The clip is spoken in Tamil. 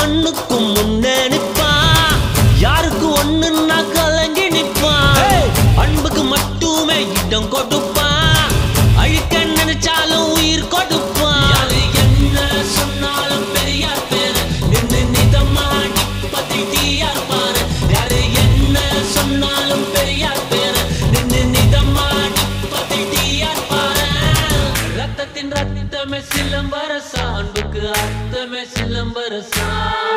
மண்ணுக்கும் முன்னே நிப்பான் யாருக்கு ஒண்ணுன்னா கலங்கி நிப்பான் அன்புக்கு மட்டுமே இடம் கொடுப்பான் அழிக்க நினைச்சாலும் உயிர் கொடுப்பான் யாரு என்ன சொன்னாலும் பெரியார் பேரு நின்னு நிதமா நிப்பதி தீயார் பாரு யாரு என்ன சொன்னாலும் பெரியார் பேரு நின்னு நிதமா நிப்பதி தீயார் பாரு ரத்தத்தின் ரத்தமே சிலம்பரசா அன்புக்கு அர்த்தமே சிலம்பரசா